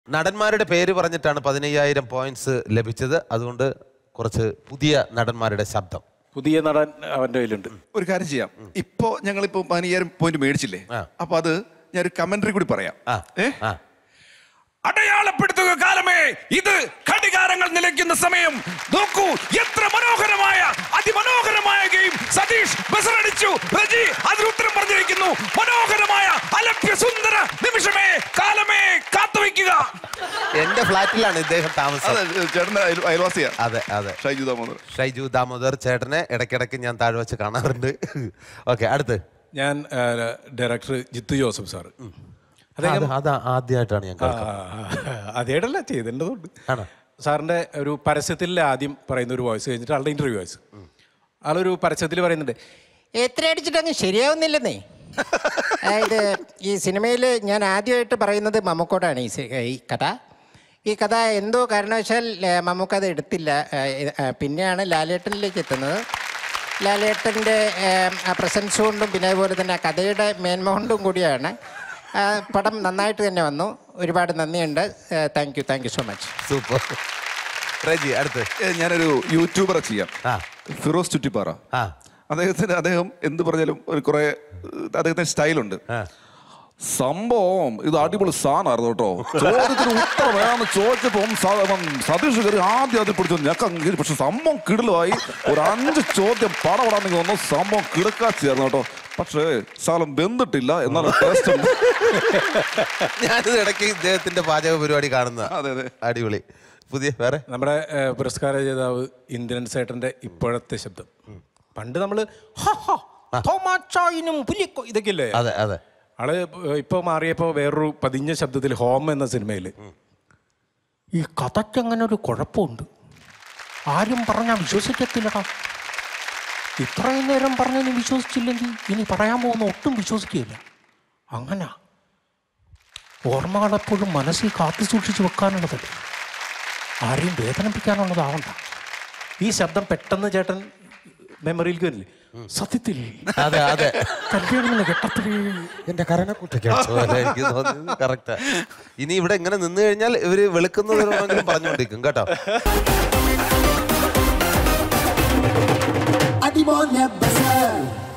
നടന്മാരുടെ പേര് പറഞ്ഞിട്ടാണ് പതിനയ്യായിരം പോയിന്റ്സ് ലഭിച്ചത് അതുകൊണ്ട് കുറച്ച് പുതിയ നടന്മാരുടെ ശബ്ദം പുതിയ നടൻ അവന്റെ കയ്യിലുണ്ട് ഒരു കാര്യം ചെയ്യാം ഇപ്പോ ഞങ്ങളിപ്പോ പതിനയ്യായിരം പോയിന്റ് മേടിച്ചില്ലേ ആ. അപ്പൊ അത് ഞാൻ ഒരു കമന്ററി കൂടി പറയാം ആ ഏ ആ അടയാളപ്പെടുത്തുക കാലമേ ഇത് ഘടികാരങ്ങൾ നിലയ്ക്കുന്ന സമയം നോക്കൂ എത്ര മനോഹരമായ അതിമനോഹരമായ ഗെയിം സതീഷ് ബസറടിച്ചു റജി അതിന് ഉത്തരം പറഞ്ഞിരിക്കുന്നു മനോഹരമായ അലഭ്യ സുന്ദര നിമിഷമേ കാലമേ കാത്തുവയ്ക്കുക എന്റെ ഫ്ലാറ്റിലാണ് ഇദ്ദേഹം താമസം അതെ ചേട്ടന്റെ അയൽ- അയൽവാസിയാ അതെ അതെ ഷൈജു ദാമോദർ ഷൈജു ദാമോദർ ചേട്ടനെ ഇടയ്ക്കിടയ്ക്ക് ഞാൻ താഴെ വെച്ച് കാണാറുണ്ട് ഓക്കെ അടുത്ത് ഞാൻ ഡയറക്ടർ ജിത്തു ജോസഫ് സാറ് അത് അത് ആദ്യമായിട്ടാണ് ഞാൻ ആ, കേൾക്കുന്നത് അതേടല്ല ചെയ്തിട്ടുള്ളതുണ്ട് ആണോ? സാറിന്റെ ഒരു പരസ്യത്തിൽ ആദ്യം പറയുന്ന ഒരു വോയിസ് കഴിഞ്ഞിട്ട് ആളുടെ ഇന്റർവ്യൂ വോയിസ് ആളൊരു പരസ്യത്തിൽ പറയുന്നുണ്ട് എത്ര അടിച്ചിട്ടങ്ങ് ശരിയാവുന്നില്ലെന്നേ ആ, ഇത് ഈ സിനിമയിൽ ഞാൻ ആദ്യമായിട്ട് പറയുന്നത് മമ്മൂക്കോടാണ് ഈ സി- ഈ കഥ ഈ കഥ എന്തോ കാരണവശാൽ ഏ, മമ്മൂക്ക അത് എടുത്തില്ല ഏ, ഇത്, ആ, പിന്നെയാണ് ലാലേട്ടനിലേക്ക് എത്തുന്നത് ലാലേട്ടൻ്റെ ആ പ്രസൻസ് കൊണ്ടും പിന്നെ അതുപോലെ തന്നെ ആ കഥയുടെ മേന്മ കൊണ്ടും കൂടിയാണ് ആ, പടം നന്നായിട്ട് തന്നെ വന്നു ഒരുപാട് നന്ദിയുണ്ട് thank you thank you so much super Reji അടുത്ത് ഏ, ഞാനൊരു യൂട്യൂബറെ ചെയ്യാം ആ ഫിറോസ് ചുറ്റിപ്പാറ ആ അദ്ദേഹത്തിന് അദ്ദേഹം എന്ത് പറഞ്ഞാലും ഒരു കുറെ അദ്ദേഹത്തിന് സ്റ്റൈലുണ്ട് ആ. സംഭവം ഇത് അടിപൊളി സാധനമായിരുന്നു കേട്ടോ ചോദ്യത്തിന് ഉത്തരം വേണമെന്ന് ചോദിച്ചപ്പം സ- അവൻ സതീഷ് കയറി ആദ്യം അതിൽ പിടിച്ചു ഞെക്കം കീറി പക്ഷെ സംഭവം കിടലുമായി ഒരു അഞ്ച് ചോദ്യം പടപടാന്നെങ്കിൽ വന്നു സംഭവം കിടക്കാച്ചായിരുന്നു കേട്ടോ പക്ഷേ സാലം വെന്തിട്ടില്ല എന്നാലും ടേസ്റ്റ് ഉണ്ട് ഞാനിത് ഇടയ്ക്ക് ഇദ്ദേഹത്തിന്റെ പാചക പരിപാടി കാണുന്ന അതെ അതെ അടിപൊളി പുതിയ വേറെ നമ്മുടെ ഏ, പുരസ്കാര ജേതാവ് ഇന്ദ്രൻ സേട്ടന്റെ ഇപ്പോഴത്തെ ശബ്ദം പണ്ട് നമ്മള് തോമാച്ചായിനും പുലിക്കോ ഇതൊക്കെയല്ലേ അതെ അതെ ആള് ഇപ്പൊ മാറിയപ്പോ വേറൊരു പതിഞ്ഞ ശബ്ദത്തിൽ ഹോം എന്ന സിനിമയില് ഈ കഥയ്ക്ക് അങ്ങനെ ഒരു കുഴപ്പമുണ്ട് ആരും പറഞ്ഞാൽ വിശ്വസിക്കത്തില്ലടാ ഇത്രയും നേരം പറഞ്ഞതിന് വിശ്വസിച്ചില്ലെങ്കിൽ ഇനി പറയാൻ പോകുന്ന ഒട്ടും വിശ്വസിക്കില്ല അങ്ങനെ ഓർമ്മകളെപ്പോഴും മനസ്സിൽ കാത്തു സൂക്ഷിച്ച് വെക്കാനുള്ളതല്ലേ ആരെയും വേദനിപ്പിക്കാനുള്ളതാവണ്ട ഈ ശബ്ദം പെട്ടെന്ന് ചേട്ടൻ മെമ്മറിയിലേക്ക് വരില്ലേ സത്യത്തിൽ അതെ അതെ കല്യാണം ഘട്ടത്തിലേ എന്റെ കരണക്കുട്ടയ്ക്ക് എനിക്ക് തോന്നിയത് കറക്റ്റാ ഇനി ഇവിടെ ഇങ്ങനെ നിന്ന് കഴിഞ്ഞാൽ ഇവര് വെളുക്കുന്നതിനെങ്കിലും പറഞ്ഞുകൊണ്ടിരിക്കും കേട്ടോ Adimone Bazaar.